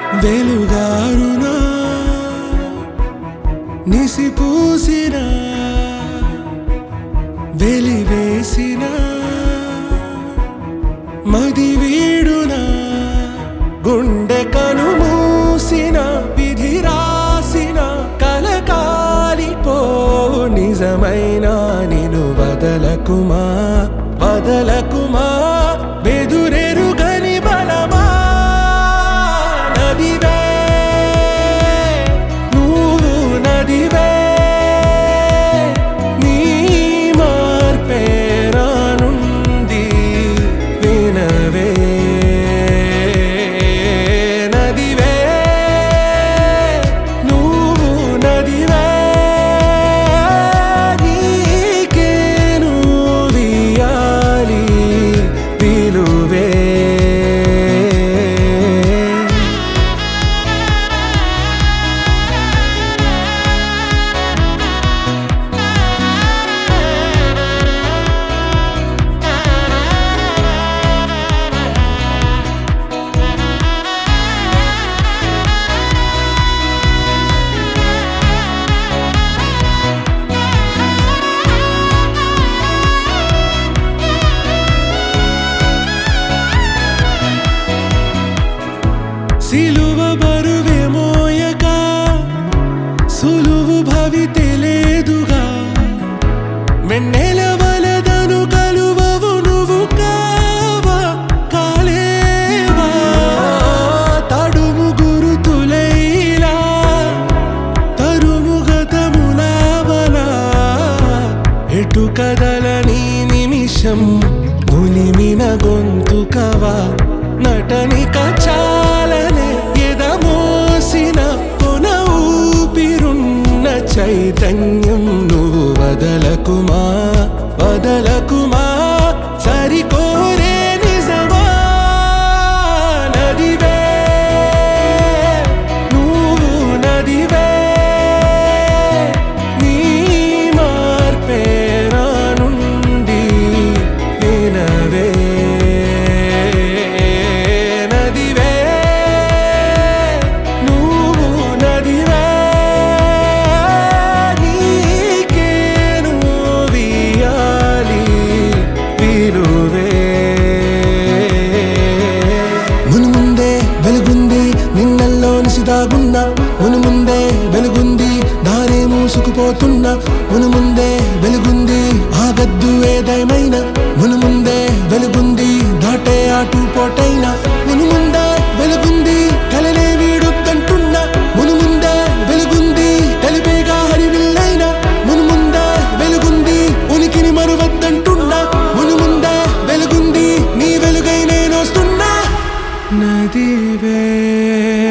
వెలుగారునా నిసిపూసిన వెలివేసిన మది వీడున గుండె కనుమూసిన విధి రాసిన కలకాలిపోవు నిజమైన నిను వదలకుమా వదలకుమా బెదురెరుగని బలమా నదివే నువ్వు నదివే నీ మార్పే రానుంది వినవే నదివే నువ్వు నదివే నీకేను వియాలి పిలువే సిలువ బరువే మోయక సులువు భవితే లేదుగా వెన్నెల వలదను కలువవు నువ్వు కావా కాలేవా తడుము గురుతులైలా తరుము గతములావలా ఎటు కదలని నిమిషం నులిమిన గొంతుకవా నటనిక చాలనే ఎదమోసిన కొన ఊపిరున్న చైతన్యం నువ్వు వదలకుమా వదలకుమా సరికోరే నిజమా నదివే నువ్వు నదివే నీ మార్పే రానుండి వినవే నదివే నువ్వు నదివే నీకేను వియాలి విలువే మును ముందే వెలుగుంది నిన్నల్లో నిసిదాగున్నా మును ముందే వెలుగుంది దారే మూసుకుపోతున్నా మును ముందే వెలుగుంది ఆగద్దు ఏదేమైనా మును ముందే వెలుగుంది దాటే ఆటు పోటైనా మును ముందే వెలుగుంది కలలే వీడొద్దంటున్నా మును ముందే వెలుగుంది కలిపేగా హరివిల్లైనా మును ముందే వెలుగుంది ఉనికిని మరువద్దంటున్నా మును ముందే వెలుగుంది నీ వెలుగై నేను వస్తున్నా నదివే